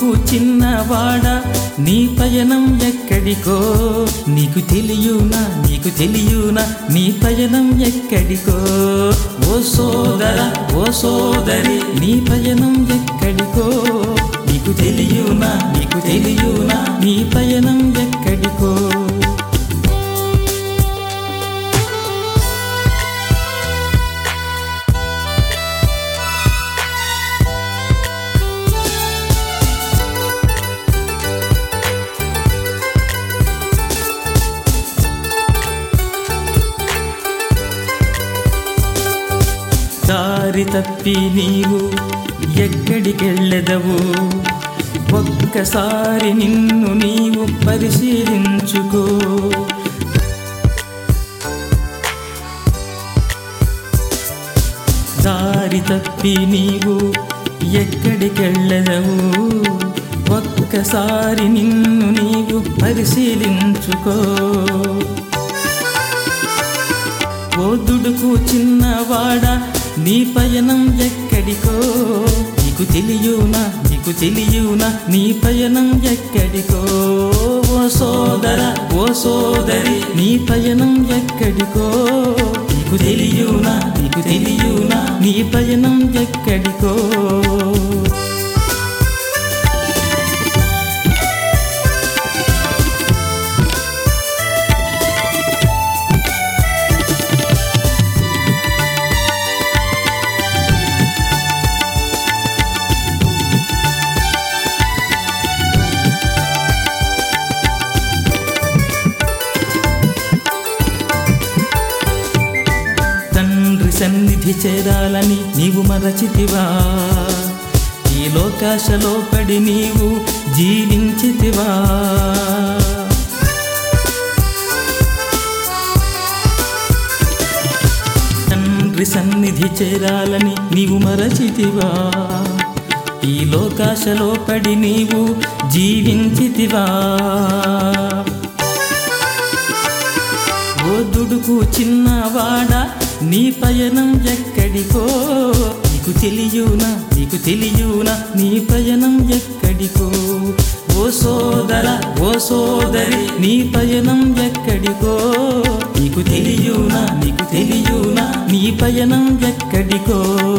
దుడుకు చిన్నవాడ నీ పయనం ఎక్కడికో నీకు తెలియునా నీకు తెలియునా నీ పయనం ఎక్కడికో ఓ సోదర ఓ సోదరి నీ పయనం ఎక్కడికో నీకు తెలియునా నీకు తెలియునా నీ పయనం ఎక్కడికో దారి తప్పి నీవు ఎక్కడికెళ్ళెదవు ఒక్కసారి నిన్ను నీవు పరిశీలించుకో దారి తప్పి నీవు ఎక్కడికెళ్ళెదవు ఒక్కసారి నిన్ను నీవు పరిశీలించుకో ఓ దుడుకు చిన్నవాడా నీ పయనం ఎక్కడికో నీకు తెలియునా నీకు తెలియునా నీ పయనం ఎక్కడికో ఓ సోదర ఓ సోదరి నీ పయనం ఎక్కడికో నీకు తెలియునా నీకు తెలియునా నీ పయనం ఎక్కడికో తండ్రి సన్నిధి చేరాలని నీవు మరచితివా ఈ లోకాశలో పడి నీవు జీవించితివా తండ్రి సన్నిధి చేరాలని నీవు మరచితివా ఈ లోకాశలో పడి నీవు జీవించితివా ఓ దుడుకు చిన్నవాడా నీ పయనం ఎక్కడికో నీకు తెలియునా నీకు తెలియునా నీ పయనం ఎక్కడికో ఓ సోదర ఓ సోదరి నీ పయనం ఎక్కడికో నీకు తెలియునా నీకు తెలియునా నీ పయనం ఎక్కడికో